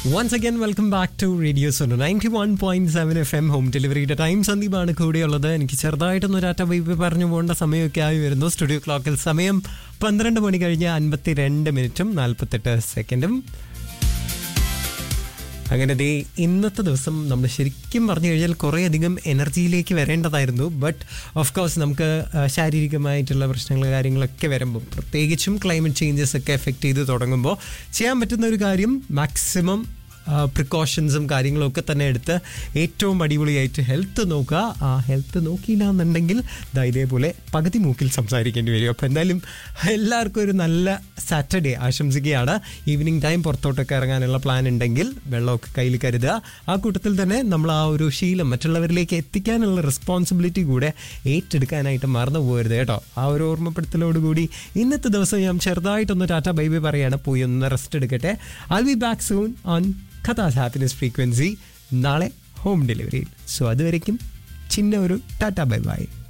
once again welcome back to radio Suno ninety one point seven FM home ഹോം ഡെലിവറിയുടെ time സന്ദീപാണ് കൂടെയുള്ളത് എനിക്ക് ചെറുതായിട്ടൊന്ന് ഒരാറ്റ വൈബ് പറഞ്ഞു പോകേണ്ട സമയമൊക്കെ ആയി വരുന്നു സ്റ്റുഡിയോ ക്ലോക്കിൽ സമയം പന്ത്രണ്ട് മണി കഴിഞ്ഞ് അൻപത്തി രണ്ട് മിനിറ്റും നാൽപ്പത്തെട്ട് സെക്കൻഡും അങ്ങനെ ദേ ഇന്നത്തെ ദിവസം നമ്മൾ ശരിക്കും പറഞ്ഞു കഴിഞ്ഞാൽ കുറേയധികം എനർജിയിലേക്ക് വരേണ്ടതായിരുന്നു ബട്ട് ഓഫ് കോഴ്സ് നമുക്ക് ആ, ശാരീരികമായിട്ടുള്ള പ്രശ്നങ്ങൾ കാര്യങ്ങളൊക്കെ വരുമ്പോൾ പ്രത്യേകിച്ചും ക്ലൈമറ്റ് ചേഞ്ചസ് ഒക്കെ എഫക്റ്റ് ചെയ്ത് തുടങ്ങുമ്പോൾ ചെയ്യാൻ പറ്റുന്ന ഒരു കാര്യം മാക്സിമം പ്രിക്കോഷൻസും കാര്യങ്ങളും ഒക്കെ തന്നെ എടുത്ത് ഏറ്റവും അടിപൊളിയായിട്ട് ഹെൽത്ത് നോക്കുക ആ ഹെൽത്ത് നോക്കിയില്ല എന്നുണ്ടെങ്കിൽ ദാ ഇതേപോലെ പകുതി മൂക്കിൽ സംസാരിക്കേണ്ടി വരും അപ്പോൾ എന്തായാലും എല്ലാവർക്കും ഒരു നല്ല സാറ്റർഡേ ആശംസിക്കുകയാണ് ഈവനിങ് ടൈം പുറത്തോട്ടൊക്കെ ഇറങ്ങാനുള്ള പ്ലാൻ ഉണ്ടെങ്കിൽ വെള്ളമൊക്കെ കയ്യിൽ കരുതുക ആ കൂട്ടത്തിൽ തന്നെ നമ്മൾ ആ ഒരു ശീലം മറ്റുള്ളവരിലേക്ക് എത്തിക്കാനുള്ള റെസ്പോൺസിബിലിറ്റി കൂടെ ഏറ്റെടുക്കാനായിട്ട് മറന്നു പോകരുത് കേട്ടോ ആ ഒരു ഓർമ്മപ്പെടുത്തലോടുകൂടി ഇന്നത്തെ ദിവസം ഞാൻ ചെറുതായിട്ടൊന്ന് ടാറ്റ ബൈബി പറയാണ് പോയി ഒന്ന് റെസ്റ്റ് എടുക്കട്ടെ I be back soon on കഥാസ് ഹാപ്പിനെസ് ഫ്രീക്വൻസി നാളെ ഹോം ഡെലിവറിയിൽ സോ അതുവരയ്ക്കും ചിന്ന ഒരു ടാറ്റ ബൈ ബൈ